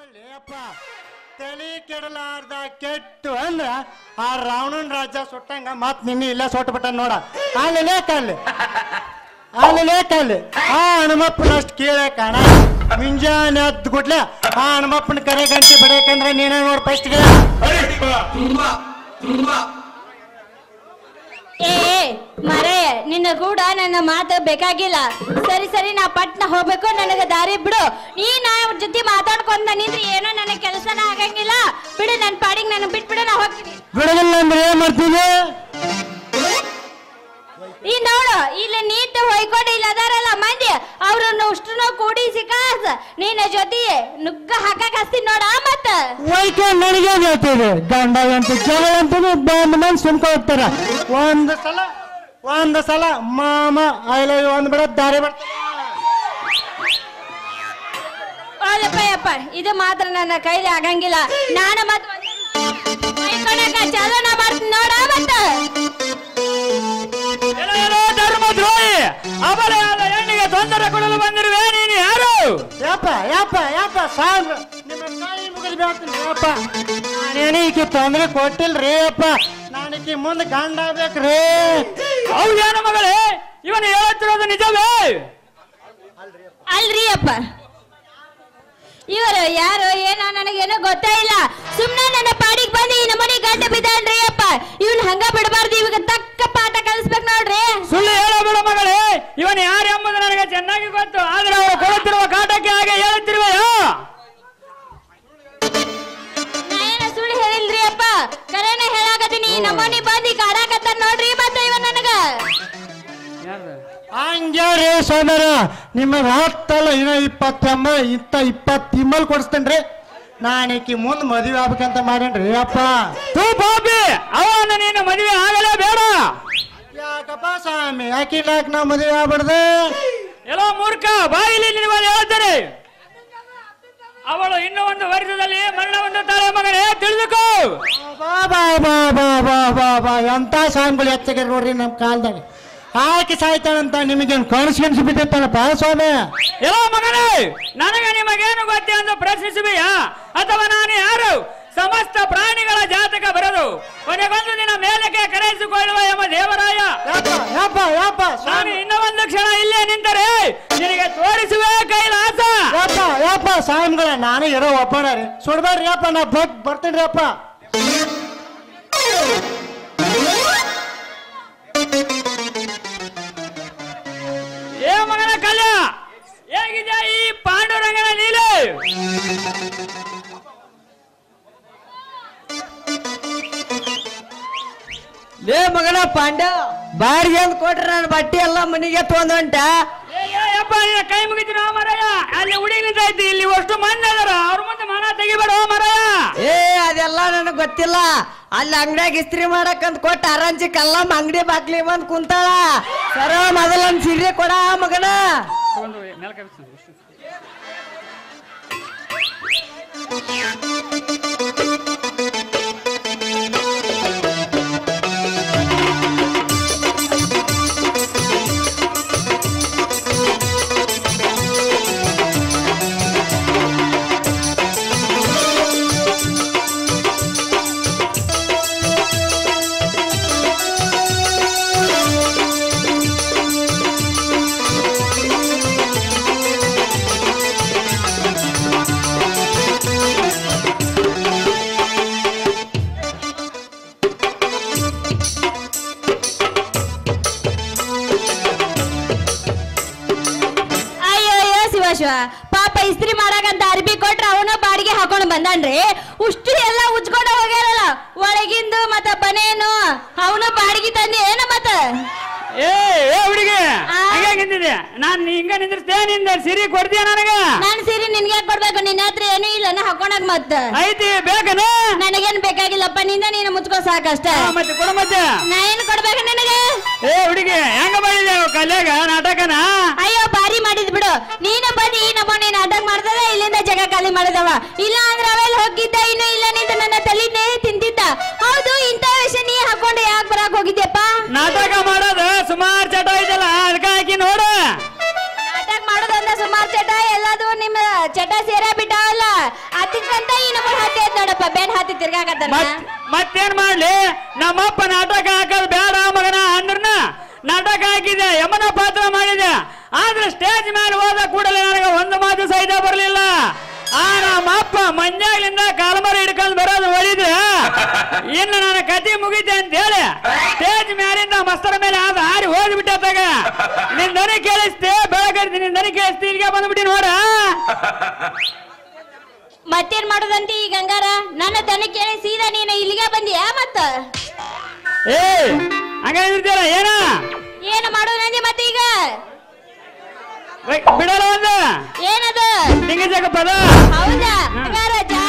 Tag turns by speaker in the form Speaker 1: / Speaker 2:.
Speaker 1: ಮಾಡ್ಬೇಡಿ ಅಪ್ಪ ತಲೆ ಕೆಡಲಾರ್ದ ಕೆಟ್ಟು ಅಂದ್ರ ಆ ರಾವಣನ್ ರಾಜ ಸುಟ್ಟಂಗ ಮತ್ ನಿನ್ನೆ ಇಲ್ಲ ಸೊಟ್ಬಿಟ್ಟ ನೋಡ ಅಲ್ಲಿ ಲೇಕಲ್ಲಿ ಅಲ್ಲಿ ಲೇಕಲ್ಲಿ ಆ ಹನುಮಪ್ಪನಷ್ಟು ಕೇಳೇ ಕಾಣ ಮುಂಜಾನೆ ಹತ್ತು ಗುಡ್ಲೆ ಆ ಹನುಮಪ್ಪನ ಕರೆ ಗಂಟೆ ಬಡಿಯಕಂದ್ರೆ ನೀನೇ ನೋಡ್ ಫಸ್ಟ್ಗೆ
Speaker 2: ಏ ಮರೆ ನಿನ್ನ ಕೂಡ ನನ್ನ ಮಾತು ಬೇಕಾಗಿಲ್ಲ ಸರಿ ಸರಿ ನಾ ಪಟ್ನ ಹೋಗ್ಬೇಕು ನನಗೆ ದಾರಿ ಬಿಡು ನೀ ನಾ ಅವ್ರ ಜೊತೆ ಮಾತಾಡ್ಕೊಂಡ ನಿಂದ್ರೆ ಏನೋ ನನಗೆ ಕೆಲಸನ ಆಗಂಗಿಲ್ಲ ಬಿಡು ನನ್ನ ಪಾಡಿಗೆ ನನ್ನ ಬಿಟ್ಬಿಡು ನಾ ಹೋಗ್ತೀನಿ
Speaker 1: ಬಿಡಗಿಲ್ಲ ಅಂದ್ರೆ ಏನ್ ಮಾಡ್ತೀನಿ
Speaker 2: ಈ ನೋಡು ಇಲ್ಲಿ ನೀಟ್ ಹೊಯ್ಕೊಂಡು ಇಲ್ಲ ಅದಾರಲ್ಲ ಮಂದಿ ಅವ್ರನ್ನ ಅಷ್ಟನ್ನು ಕೂಡಿ ಸಿಕ್ಕಾಸ್ ನಿನ್ನ ಜೊತೆ ನುಗ್ಗ ಹಾಕಕ್ ಹಸ್ತೀನಿ ನೋಡ ಮತ್ತ
Speaker 1: ವೈಕೆ ನನಗೆ ಹೇಳ್ತೀವಿ ಗಂಡ ಅಂತ ಜಗಳ ಅಂತಾನೆ ಬಂದ್ ಮಂದಿ ಸುಮ್ಕ ಹೋಗ್ತಾರ ಒಂದ್ ಸಲ ಒಂದ್ ಸಲ ಮಾಮ ಐ ಲವ್ ಯು ಅಂದ್ ಬಿಡ ದಾರಿ ಬರ್ತಾನೆ
Speaker 2: ಹೌದಪ್ಪ ಯಪ್ಪ ಇದು ಮಾತ್ರ ನನ್ನ ಕೈಲಿ ಆಗಂಗಿಲ್ಲ ನಾನು ಮತ್ ಹೊಯ್ಕೊಳಕ ಚಾಲನ ಮಾಡ್ತೀನಿ ನೋಡ ಮತ್ತ
Speaker 3: ಏನೋ ಏನೋ ಧರ್ಮ ದ್ರೋಹಿ ಅಬಲೆಯಾದ ಹೆಣ್ಣಿಗೆ ತೊಂದರೆ ಕೊಡಲು ಬಂದಿರುವೆ ನೀನು ಯಾರು
Speaker 1: ಯಪ್ಪ ಯಪ್ಪ ಯಪ್ಪ ಸಾಂದ್ರ ನಿಮ್ಮ ಕೈ ಮುಗಿದು ಬೇಡ್ತೀನಿ ಯಪ್ಪ ನಾನೇನು ಈಕೆ ತೊಂದ್ರೆ ಕೊಟ್ಟಿಲ್ರಿ ಅಪ್ಪ ನಾನೀಕೆ ಮುಂದೆ ಗಂಡ ಆಗ್ಬೇಕ್ರಿ
Speaker 3: ಹೌದೇನು ಮಗಳೇ ಇವನು ಹೇಳುತ್ತಿರೋದು ನಿಜವೇ
Speaker 2: ಅಲ್ರಿ ಅಪ್ಪ ಇವರು ಯಾರು ಏನೋ ನನಗೇನೋ ಗೊತ್ತೇ ಇಲ್ಲ ಸುಮ್ನೆ ನನ್ನ ಪಾಡಿಗೆ ಬಂದು ಈ ನಮನಿ ಗಂಟೆ ಬಿದ್ದಾನ್ರಿ ಅಪ್ಪ ಇವನ್ ಹಂಗ ಬಿಡಬಾರ್ದು ಇವಾಗ ತಕ್ಕ ಪಾಠ ಕಲಿಸ್ಬೇಕು ನೋಡ್ರಿ
Speaker 3: ಸುಳ್ಳು ಹೇಳಬೇಡ ಮಗಳೇ ಇವನು ಯಾರು ಎಂಬುದು ನನಗೆ ಚೆನ್ನಾಗಿ ಗೊತ್ತು ಆದ್ರೆ ಅವರು ಕೊಡುತ್ತಿರುವ ಕಾಟಕ್ಕೆ ಹಾಗೆ ಹೇಳುತ್ತಿರುವೆಯೋ
Speaker 2: ನಾ ಏನ ಸುಳ್ಳು ಹೇಳಿಲ್ರಿ ಅಪ್ಪ ಕರೆನ ಹೇಳಾಕತ್ತೀನಿ ಈ ನಮನಿ ಬಂದು ಕಾಡಾಕತ್ತ ನೋಡ್ರಿ ಮತ್ತೆ ಇವ ನನಗ
Speaker 1: ಹಂಗೆ ರೀ ಸೋದರ ನಿಮಗೆ ಹತ್ತಲ್ಲ ಇನ್ನ ಇಪ್ಪತ್ತಮ್ಮ ಇತ್ತ ಇಪ್ಪತ್ತು ತಿಮ್ಮಲ್ ಕೊಡಿಸ್ತೇನ್ರಿ ನಾನೀಕಿ ಮುಂದೆ ಮದುವೆ ಆಗ್ಬೇಕಂತ ಮಾಡೇನ್ರಿ ಅಪ್ಪ
Speaker 3: ತೂ ಪಾಪಿ ಅವನು ನೀನು ಮದುವೆ ಆಗಲೇ ಬೇಡ
Speaker 1: ಯಾಕಪ್ಪ ಸ್ವಾಮಿ ಯಾಕಿಲ್ಲಾಕ ನಾ ಮದುವೆ ಆಗ್ಬಾರ್ದು
Speaker 3: ಎಲ್ಲೋ ಮೂರ್ಖ ಬಾಯಿಲಿ ನೀವು ಹೇಳುತ್ತೇನೆ ಅವಳು ಇನ್ನು ಒಂದು ವರ್ಷದಲ್ಲಿ ಮರಣ ಹೊಂದುತ್ತಾಳೆ ಮಗನೇ ತಿಳಿದುಕೋ
Speaker 1: ಬಾ ಬಾ ಬಾ ಬಾ ಬಾ ಬಾ ಬಾ ಎಂತ ಸ್ವಾಮಿಗಳು ಹೆಚ್ಚಾಗ್ಯಾರ ನೋಡ್ರಿ ನಮ್ಮ ಕಾಲದಾಗ ಆಕೆ ಸಾಯ್ತಾಳಂತ ನಿಮಗೇನು ಕನಸು ಬಿದ್ದಿರ್ತಾನಪ್ಪ ಸ್ವಾಮಿ
Speaker 3: ಎಲ್ಲೋ ಮಗನೇ ನನಗೆ ನಿಮಗೇನು ಗೊತ್ತೇ ಎಂದು ಪ್ರಶ್ನಿಸುವೆಯಾ ಅಥವಾ ನಾನು ಯಾರು ಸಮಸ್ತ ಪ್ರಾಣಿಗಳ ಜಾತಕ ಬರದು ಕೊನೆಗೊಂದು ದಿನ ಮೇಲಕ್ಕೆ ಕರೆಯಿಸಿಕೊಳ್ಳುವ ಎಂಬ ದೇವರಾಯ
Speaker 1: ಯಪ್ಪ ಯಪ್ಪ ಯಪ್ಪ
Speaker 3: ನಾನು
Speaker 1: ಸ್ವಾಮಿ
Speaker 3: ಇನ್ನ ಒಂದು ಕ್ಷಣ ಇಲ್ಲೇ ನಿಂತರೆ ನಿನಗೆ ತೋರಿಸುವೆ ಕೈಲಾಸ
Speaker 1: ಯಪ್ಪ ಯಪ್ಪ ಸ್ವಾಮಿಗಳ ನಾನು ಇರೋ ಒಬ್ಬನ ರೀ ಸುಡ್ಬೇಡ್ರಿ ಯಪ್ಪ ನಾ ಬಗ್ ಬರ್ತೀನಿ ರೀ ಅಪ್ಪ
Speaker 3: ಏ ಮಗನ ಕಲ್ಯ ಹೇಗಿದೆ ಈ ಪಾಂಡುರಂಗನ ಲೀಲೆ
Speaker 4: ಲೇ ಮಗನ ಪಾಂಡ ಬಾಡಿಗೆ ಅಂತ ಕೊಟ್ರೆ ನನ್ನ ಬಟ್ಟೆ ಎಲ್ಲ ಮನೆಗೆ ತೊಗೊಂಡಂಟ
Speaker 3: ಏ, ಏ, ಯಪ್ಪ ನಿನ್ನ ಕೈ ಮುಗಿತೀನ ಮರಯ್ಯ ಅಲ್ಲಿ ಹುಡುಗಿ ನಿಂತೈತಿ ಇಲ್ಲಿ ಅಷ್ಟು ಮಂದಿ ಅದಾರ ಅವ್ರ ಮುಂದೆ ಮನ ತೆಗಿಬೇಡ ಮರಯ್ಯ
Speaker 4: ಏ ಅದೆಲ್ಲ ನನಗೆ ಗೊತ್ತಿಲ್ಲ ಅಲ್ಲಿ ಅಂಗಡಿಯಾಗ ಇಸ್ತ್ರಿ ಮಾಡಕ್ಕಂತ ಕೊಟ್ಟ ಅರಂಜಿ ಕಲ್ಲಮ್ಮ ಅಂಗಡಿ ಬಾಗ್ಲಿ ಬಂದ್ ಕುಂತಾಳ ಸರ ಮೊದಲ ಒಂದ್ ಸೀರೆ ಕೊಡ ಮಗನ
Speaker 2: ಅಯ್ಯೋ ಅಯ್ಯೋ ಶಿವ ಶಿವ ಪಾಪ ಇಸ್ತ್ರಿ ಮಾಡಾಕಂತ ಅರ್ಬಿ ಕೊಟ್ರ ಅವನು ಬಾಡಿಗೆ ಹಾಕೊಂಡು ಬಂದಾನ್ರಿ ಉಷ್ಟು ಎಲ್ಲ ಉಜ್ಕೊಂಡ ಹೋಗ್ಯಾರಲ್ಲ ಒಳಗಿಂದು ಮತ್ತ ಬನೇನು ಅವನು ಬಾಡಿಗೆ ತಂದಿ ಏನ ಮತ್ತ
Speaker 3: ಏ ಏ ಹುಡುಗಿ
Speaker 2: ಆ?
Speaker 3: ಹಂಗೆ ನಿಂತಿದೆ ನಾನ್ ಹಿಂಗ ನಿಂದಿರ್ತೇ ನಿಂದ ಸಿರಿ ಕೊಡ್ತೀಯ ನನಗ
Speaker 2: ನಾನ್ ಸೀರೆ ನಿನ್ಗೆ ಯಾಕ್ ಕೊಡ್ಬೇಕು ನಿನ್ನ ಹತ್ರ ಏನೂ ಇಲ್ಲ ನಾ ಹಾಕೊಂಡಾಗ ಮತ್ತ
Speaker 3: ಐತಿ ಬೇಕನ
Speaker 2: ನನಗೇನ್ ಬೇಕಾಗಿಲ್ಲಪ್ಪ ನಿಂದ ನೀನು ಮುಚ್ಕೋ ಸಾಕಷ್ಟ
Speaker 3: ಮತ್ತೆ ಕೊಡ ಮತ್ತೆ
Speaker 2: ನಾ ಏನ್ ಕೊಡ್ಬೇಕು ನಿನಗೆ
Speaker 3: ಏ ಹುಡುಗಿ ಹೆಂಗ ಮಾಡಿದೆ ಕಲ್ಯಾಗ ನಾಟಕನ
Speaker 2: ಅಯ್ಯೋ ಬಾರಿ ಮಾಡಿದ್ ಬಿಡು ನೀನು ಬಂದು ಈ ನಮ್ಮನೆ ನಾಟಕ ಮಾಡ್ದದ ಇಲ್ಲಿಂದ ಜಗ ಖಾಲಿ ಮಾಡಿದವ ಇಲ್ಲ ಅಂದ್ರೆ ಅವೆಲ್ಲ ಹೋಗಿದ್ದ ಇನ್ನು ಇಲ್ಲ ನಿಂತ ನನ್ನ ತಲಿನೇ ತಿಂತಿದ್ದ ಹೌದು ಇಂಥ ವಿಷಯ ನೀ ಹಾಕೊಂಡು ಯಾಕೆ ಬರಾಕ್ ಹೋಗಿದ್ಯಪ್ಪ
Speaker 3: ನಾಟಕ ಮಾಡೋದು ಸುಮಾರು ಚಟ ಐತಲ್ಲ ಅದಕ್ಕೆ ಹಾಕಿ ನೋಡು
Speaker 2: ನಾಟಕ ಮಾಡೋದಂದ ಸುಮಾರು ಚಟ ಎಲ್ಲದು ನಿಮ್ಮ ಚಟ ಸೇರ ಬಿಟ್ಟಾವಲ್ಲ ಅತಿ ಮಾತಿ ತಿರ್ಗಾಕತ್ತಾನ
Speaker 3: ಮತ್ ಮತ್ತೇನ್ ಮಾಡ್ಲಿ ನಮ್ಮಪ್ಪ ನಾಟಕ ಹಾಕೋದು ಬೇಡ ಮಗನ ಅಂದ್ರನ ನಾಟಕ ಹಾಕಿದೆ ಯಮನ ಪಾತ್ರ ಮಾಡಿದೆ ಆದ್ರೆ ಸ್ಟೇಜ್ ಮೇಲೆ ಹೋದ ಕೂಡಲೇ ನನಗೆ ಒಂದು ಮಾತು ಸಹಿತ ಬರಲಿಲ್ಲ ಆ ನಮ್ಮಪ್ಪ ಮಂಜಾಗ್ಲಿಂದ ಕಾಲ್ಮರ ಹಿಡ್ಕೊಂಡು ಬರೋದು ಒಳಿದ್ರೆ ಇನ್ನು ನನ್ನ ಕತಿ ಮುಗಿತೆ ಅಂತ ಹೇಳಿ ಸ್ಟೇಜ್ ಮೇಲಿಂದ ಮಸ್ತರ ಮೇಲೆ ಆದ ಹಾರಿ ಹೋಗ್ಬಿಟ್ಟಾಗ ನಿನ್ ದನಿ ಕೇಳಿಸ್ತೆ ಬೆಳಗ್ಗೆ ನಿನ್ ದನಿ ಕೇಳಿಸ್ತಿ ಇಲ್ಲಿಗೆ ಬಂದ್ಬಿಟ್ಟಿ ನೋಡ
Speaker 2: ಮತ್ತೇನ್ ಮಾಡೋದಂತಿ ಈ ಗಂಗಾರ ನನ್ನ ದನ ಕೇಳಿ ಸೀದಾ ನೀನು ಇಲ್ಲಿಗೆ ಬಂದಿಯಾ ಮತ್ತ
Speaker 3: ಏ ಹಂಗಿರ್ತೀರ ಏನ
Speaker 2: ಏನು ಮಾಡೋದಂದಿ ಮತ್ತೆ ಈಗ
Speaker 3: ಬಿಡಲ್ಲ ಒಂದು
Speaker 2: ಏನದು
Speaker 3: ನಿಂಗೆ ಪದ
Speaker 2: ಹೌದಾ ಹಂಗಾರ ಜಾ